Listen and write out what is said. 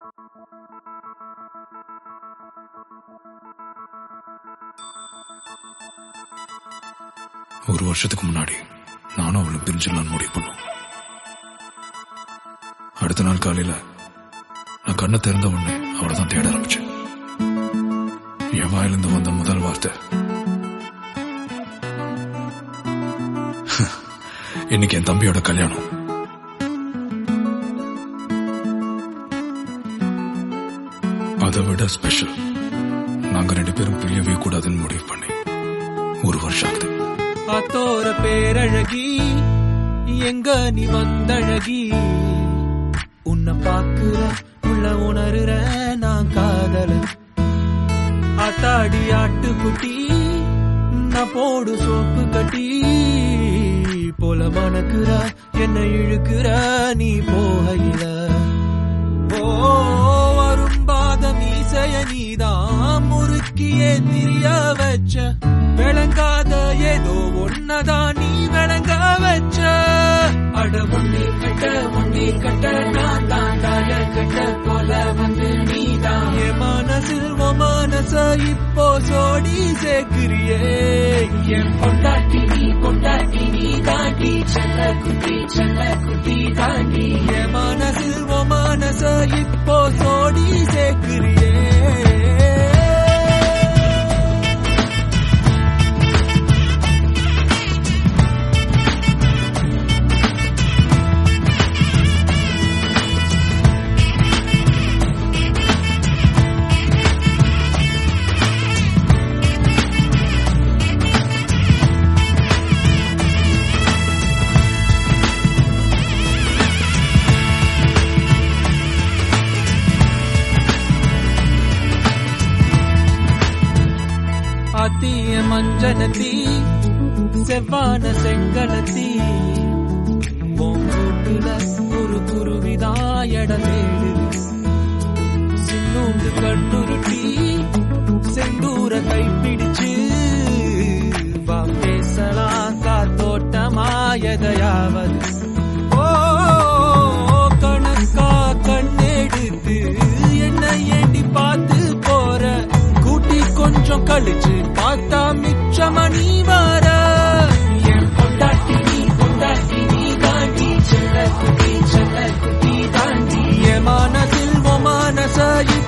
ஒரு வருஷத்துக்கு முன்னாடி நானும் அவளும் பிரிஞ்சிடலான்னு முடிவு பண்ணோம் அடுத்த நாள் காலையில நான் கண்ணை திறந்த உடனே அவளை தான் தேட ஆரம்பிச்சேன் என் வாயிலிருந்து வந்த முதல் வார்த்தை இன்னைக்கு என் தம்பியோட கல்யாணம் அதை விட ஸ்பெஷல் நாங்க ரெண்டு பேரும் பிரியவே கூடாதுன்னு முடிவு பண்ணி ஒரு வருஷம் ஆகுது அத்தோர பேரழகி எங்க நீ வந்தழகி உன்னை பாக்குற உள்ள உணர்ற நான் காதல ஆத்தாடி ஆட்டுக்குட்டி நான் போடு சோப்பு கட்டி போல மணக்குற என்ன இழுக்கிற நீ போகையில ஓ வரும்பாத மீசைய நீதான் முறுக்கியே திரிய வச்ச விளங்காத ஏதோ ஒன்னதான் நீ விளங்க வச்ச அட ஒண்ணி கட்ட ஒண்ணி கட்ட நான் தான் தாய கட்ட போல வந்து நீதான் என் மனசில் உன் மனச இப்போ சோடி சேர்க்கிறியே என் பொண்டாட்டி நீ பொண்டாட்டி நீ தாண்டி செல்ல குட்டி செல்ல குட்டி தாண்டி என் மனசில் உன் மனச இப்போ சோடி சேர்க்கிறியே அத்திய மஞ்சனத்தி செவ்வான செங்கலத்தி பூங்கூட்டுல ஒரு குருவிதாயட தேடுது சின்னூண்டு கண்ணுருட்டி செந்தூர கைப்பிடிச்சு வா பேசலாம் காத்தோட்டமாயதையாவது ஓ கணக்கா கண்ணெடுத்து என்ன ஏண்டி பார்த்து போற கூட்டி கொஞ்சம் கழிச்சு பார்த்தா மிச்சமா நீ வர என் பொண்டாட்டி நீ பொண்டாட்டி நீ தாண்டி செல்ல குட்டி செல்ல குட்டி தாண்டி என் மனசில் உன் மனச